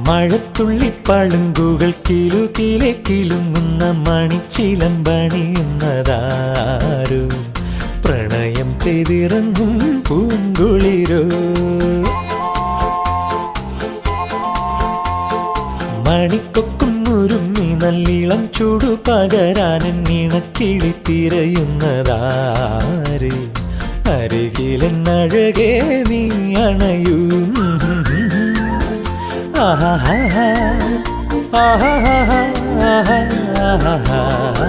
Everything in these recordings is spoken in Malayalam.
മഴത്തുള്ളി പളുങ്കുകൾ കിലുകിലെ കിലുങ്ങുന്ന മണിച്ചിലമ്പണിയുന്നതാരു പ്രണയം പെതിറങ്ങും പൂങ്കുളിരോ മണിക്കൊക്കും ഉരുമ്മി നല്ലിളം ചൂടു പകരാനൻ ഇണക്കിളി തിരയുന്നതാര് അരികിലെന്നഴകേ നീ അണയൂ ആഹാ ആഹാ ആഹാ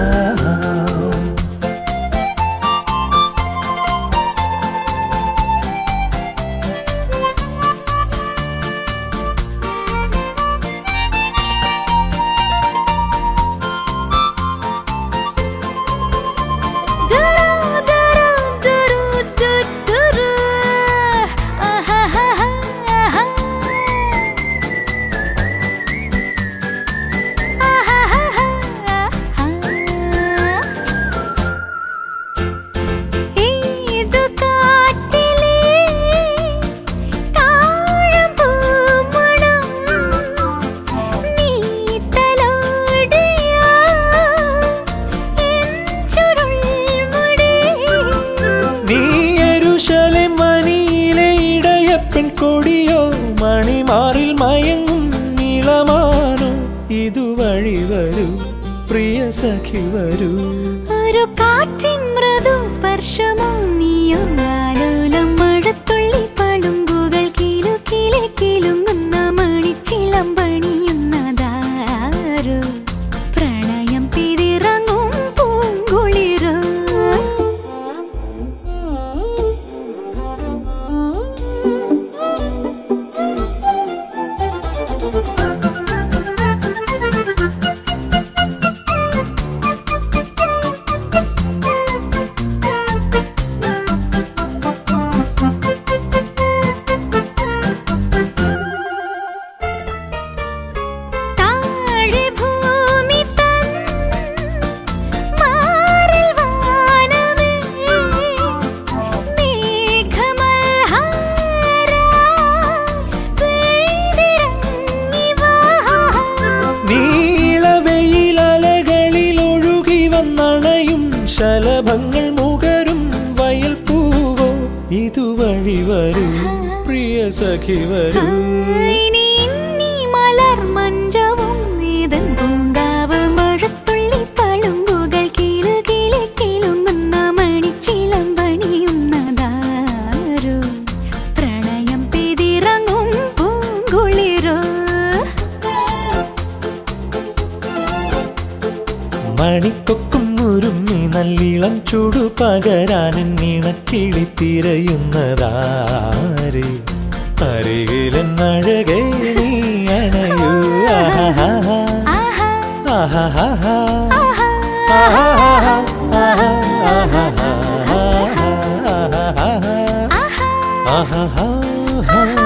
ദുരു ദുരു ദുരു ദു ദുരു ആഹാഹാഹാ ആഹാഹാഹാ ഏതു കാറ്റിലേ താഴമ്പൂമണം നീ തലോടിയാ എൻ ചുരുൾമുടി നീ എരുശലെ മണിയിലെ ഇടയപ്പൻ കൊടിയോ മണിമാറിൽ മയങ്ങും നീളമാനോ ഇതുവഴി വരൂ പ്രിയ സഖി വരൂ ഒരു കാറ്റിൻ മൃദു സ്പർശമോ നീയോ ആലോലം മഴത്തുള്ളി പളുമ്പുകൾ കിലു കിലെ കിലുങ്ങുന്ന മണിച്ചിലം പണിയുന്നതാരോ പ്രണയം പിതിറങ്ങും പൂങ്കുളിരോ താഴെ ഭൂമി തൻ മാറിൽ വാനമേ മേഘമൽഹാര പെയ്തിറങ്ങി വാ നീളവെയിലലകളിൽ ഒഴുകി വന്നണയും ശലഭങ്ങൾ മുകരും വയൽ പൂവോ ഇതുവഴി വരൂ പ്രിയ സഖി വരൂ ഇനി ഇന്നി മലർ മഞ്ചവും നീതൻ പൂങ്കാവ് മഴത്തുള്ളി പളുമ്പുകൾ കിലുകിലെ കിലുങ്ങുന്ന മണിച്ചിലം പണിയുന്നതാരോ പ്രണയം പെതിറങ്ങും പൂങ്കുളിരോ മണിക്കൊക്കും ഉരുമ്മി നല്ലിളം ചൂടു പകരാനൻ ഇണക്കിളി തിരയുന്നതാര് അരികിലെന്നഴകേ നീ അണയൂ ആഹാ ആഹാ ആഹാ ആഹാ ആഹാ ആഹാ ആഹാ ആഹാ ആഹാ